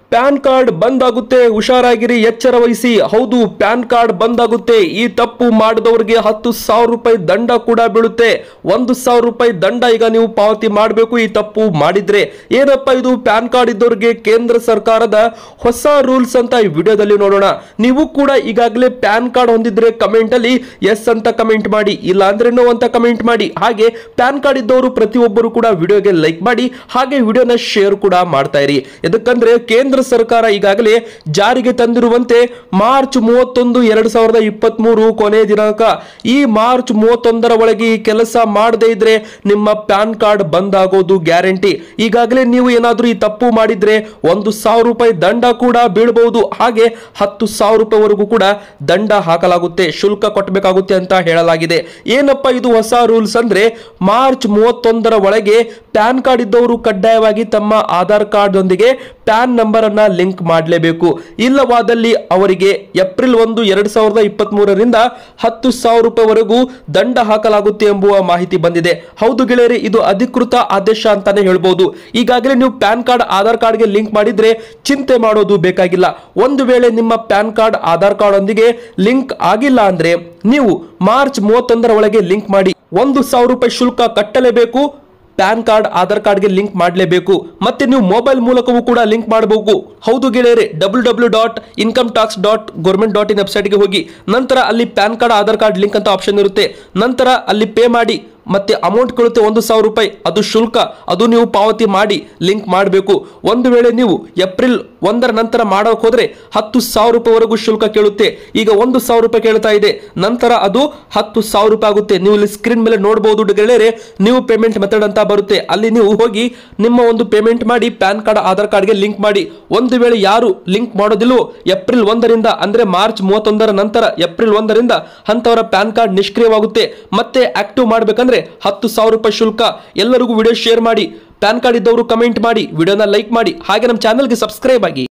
PAN card ಬಂದ್ ಆಗುತ್ತೆ ಹುಷಾರಾಗಿರಿ ಎಚ್ಚರ ವಹಿಸಿ ಹೌದು ಪ್ಯಾನ್ ಕಾರ್ಡ್ ಬಂದ್ ಆಗುತ್ತೆ ಈ ತಪ್ಪು ಮಾಡಿದವರಿಗೆ ಹತ್ತು ಸಾವಿರ ರೂಪಾಯಿ ದಂಡ ಕೂಡ ಬೀಳುತ್ತೆ ಒಂದು ಸಾವಿರ ರೂಪಾಯಿ ದಂಡ ಈಗ ನೀವು ಪಾವತಿ ಮಾಡಬೇಕು ಈ ತಪ್ಪು ಮಾಡಿದ್ರೆ ಏನಪ್ಪ ಇದು ಪ್ಯಾನ್ ಕಾರ್ಡ್ ಇದ್ದವರಿಗೆ ಕೇಂದ್ರ ಸರ್ಕಾರದ ಹೊಸ ರೂಲ್ಸ್ ಅಂತ ಈ ವಿಡಿಯೋದಲ್ಲಿ ನೋಡೋಣ ನೀವು ಕೂಡ ಈಗಾಗಲೇ ಪ್ಯಾನ್ ಕಾರ್ಡ್ ಹೊಂದಿದ್ರೆ ಕಮೆಂಟ್ ಅಲ್ಲಿ ಎಸ್ ಅಂತ ಕಮೆಂಟ್ ಮಾಡಿ ಇಲ್ಲ ಅಂದ್ರೆ ನೋ ಅಂತ ಕಮೆಂಟ್ ಮಾಡಿ ಹಾಗೆ ಪ್ಯಾನ್ ಕಾರ್ಡ್ ಇದ್ದವರು ಪ್ರತಿಯೊಬ್ಬರು ಕೂಡ ವಿಡಿಯೋಗೆ ಲೈಕ್ ಮಾಡಿ ಹಾಗೆ ವಿಡಿಯೋನ ಶೇರ್ ಕೂಡ ಮಾಡ್ತಾ ಇರಿ ಎದಕ್ಕಂದ್ರೆ ಕೇಂದ್ರ ಸರ್ಕಾರ ಈಗಾಗಲೇ ಜಾರಿಗೆ ತಂದಿರುವಂತೆ ಮಾರ್ಚ್ ಮೂವತ್ತೊಂದು ಎರಡ್ ಸಾವಿರದ ಇಪ್ಪತ್ತ್ ಮೂರು ಕೊನೆಯ ದಿನಾಂಕ ಈ ಮಾರ್ಚ್ ಮೂವತ್ತೊಂದರ ಒಳಗೆ ಈ ಕೆಲಸ ಮಾಡದೇ ಇದ್ರೆ ನಿಮ್ಮ ಪ್ಯಾನ್ ಕಾರ್ಡ್ ಬಂದ್ ಆಗೋದು ಗ್ಯಾರಂಟಿ ಈಗಾಗಲೇ ನೀವು ಏನಾದ್ರೂ ಈ ತಪ್ಪು ಮಾಡಿದ್ರೆ ಒಂದು ಸಾವಿರ ರೂಪಾಯಿ ದಂಡ ಕೂಡ ಬೀಳಬಹುದು ಹಾಗೆ ಹತ್ತು ಸಾವಿರ ರೂಪಾಯಿವರೆಗೂ ಕೂಡ ದಂಡ ಹಾಕಲಾಗುತ್ತೆ ಶುಲ್ಕ ಕೊಟ್ಟಬೇಕಾಗುತ್ತೆ ಅಂತ ಹೇಳಲಾಗಿದೆ ಏನಪ್ಪ ಇದು ಹೊಸ ರೂಲ್ಸ್ ಅಂದ್ರೆ ಮಾರ್ಚ್ ಮೂವತ್ತೊಂದರ ಒಳಗೆ ಪ್ಯಾನ್ ಕಾರ್ಡ್ ಇದ್ದವರು ಕಡ್ಡಾಯವಾಗಿ ತಮ್ಮ ಆಧಾರ್ ಕಾರ್ಡ್ ಒಂದಿಗೆ ಪ್ಯಾನ್ ನಂಬರ್ ಅನ್ನ ಲಿಂಕ್ ಮಾಡಲೇಬೇಕು ಇಲ್ಲವಾದಲ್ಲಿ ಅವರಿಗೆ ಏಪ್ರಿಲ್ ಒಂದು ಎರಡ್ ಸಾವಿರದ ಇಪ್ಪತ್ತ್ ಮೂರರಿಂದ ಹತ್ತು ಸಾವಿರ ರೂಪಾಯಿವರೆಗೂ ದಂಡ ಹಾಕಲಾಗುತ್ತೆ ಎಂಬುವ ಮಾಹಿತಿ ಬಂದಿದೆ ಹೌದು ಗೆಳೆಯರಿ ಇದು ಅಧಿಕೃತ ಆದೇಶ ಅಂತಾನೆ ಹೇಳ್ಬೋದು ಈಗಾಗಲೇ ನೀವು ಪ್ಯಾನ್ ಕಾರ್ಡ್ ಆಧಾರ್ ಕಾರ್ಡ್ಗೆ ಲಿಂಕ್ ಮಾಡಿದ್ರೆ ಚಿಂತೆ ಮಾಡೋದು ಬೇಕಾಗಿಲ್ಲ ಒಂದು ವೇಳೆ ನಿಮ್ಮ ಪ್ಯಾನ್ ಕಾರ್ಡ್ ಆಧಾರ್ ಕಾರ್ಡ್ ಒಂದಿಗೆ ಲಿಂಕ್ ಆಗಿಲ್ಲ ಅಂದ್ರೆ ನೀವು ಮಾರ್ಚ್ ಮೂವತ್ತೊಂದರ ಒಳಗೆ ಲಿಂಕ್ ಮಾಡಿ ಒಂದು ಸಾವಿರ ರೂಪಾಯಿ ಶುಲ್ಕ ಕಟ್ಟಲೇಬೇಕು ಪ್ಯಾನ್ ಕಾರ್ಡ್ ಆಧಾರ್ ಕಾರ್ಡ್ಗೆ ಲಿಂಕ್ ಮಾಡಲೇಬೇಕು ಮತ್ತೆ ನೀವು ಮೊಬೈಲ್ ಮೂಲಕವೂ ಕೂಡ ಲಿಂಕ್ ಮಾಡಬೇಕು ಹೌದು ಗೆಳೆಯರೆ W W dot income tax dot government dot in ವೆಬ್ಸೈಟ್ಗೆ ಹೋಗಿ ನಂತರ ಅಲ್ಲಿ PAN card Aadhaar card link ಅಂತ ಆಪ್ಷನ್ ಇರುತ್ತೆ ನಂತರ ಅಲ್ಲಿ ಪೇ ಮಾಡಿ ಮತ್ತೆ ಅಮೌಂಟ್ ಕೊಡುತ್ತೆ ಒಂದು ಸಾವಿರ ರೂಪಾಯಿ ಅದು ಶುಲ್ಕ ಅದು ನೀವು ಪಾವತಿ ಮಾಡಿ ಲಿಂಕ್ ಮಾಡಬೇಕು ಒಂದು ವೇಳೆ ನೀವು ಏಪ್ರಿಲ್ ಒಂದರ ನಂತರ ಮಾಡೋಕೆ ಹೋದ್ರೆ ಹತ್ತು ಸಾವಿರ ರೂಪಾಯಿವರೆಗೂ ಶುಲ್ಕ ಕೇಳುತ್ತೆ ಈಗ ಒಂದು ಸಾವಿರ ರೂಪಾಯಿ ಕೇಳ್ತಾ ಇದೆ ನಂತರ ಅದು ಹತ್ತು ಸಾವಿರ ರೂಪಾಯಿ ಆಗುತ್ತೆ ನೀವು ಇಲ್ಲಿ ಸ್ಕ್ರೀನ್ ಮೇಲೆ ನೋಡಬಹುದು ಗೆಳೆಯರೆ ನೀವು ಪೇಮೆಂಟ್ ಮೆಥಡ್ ಅಂತ ಬರುತ್ತೆ ಅಲ್ಲಿ ನೀವು ಹೋಗಿ ನಿಮ್ಮ ಒಂದು ಪೇಮೆಂಟ್ ಮಾಡಿ ಪ್ಯಾನ್ ಕಾರ್ಡ್ ಆಧಾರ್ ಕಾರ್ಡ್ಗೆ ಲಿಂಕ್ ಮಾಡಿ ಒಂದು ವೇಳೆ ಯಾರು ಲಿಂಕ್ ಮಾಡೋದಿಲ್ಲವೋ ಏಪ್ರಿಲ್ ಒಂದರಿಂದ ಅಂದ್ರೆ ಮಾರ್ಚ್ ಮೂವತ್ತೊಂದರ ನಂತರ ಏಪ್ರಿಲ್ ಒಂದರಿಂದ ಅಂತವರ ಪ್ಯಾನ್ ಕಾರ್ಡ್ ನಿಷ್ಕ್ರಿಯವಾಗುತ್ತೆ ಮತ್ತೆ ಆಕ್ಟಿವ್ ಮಾಡಬೇಕಂದ್ರೆ ಹತ್ತು ಸಾವಿರ ರೂಪಾಯಿ ಶುಲ್ಕ ಎಲ್ಲರಿಗೂ ವಿಡಿಯೋ ಶೇರ್ ಮಾಡಿ ಪ್ಯಾನ್ ಕಾರ್ಡ್ ಇದ್ದವರು ಕಮೆಂಟ್ ಮಾಡಿ ವಿಡಿಯೋನ ಲೈಕ್ ಮಾಡಿ ಹಾಗೆ ನಮ್ಮ ಚಾನಲ್ಗೆ ಸಬ್ಸ್ಕ್ರೈಬ್ ಆಗಿ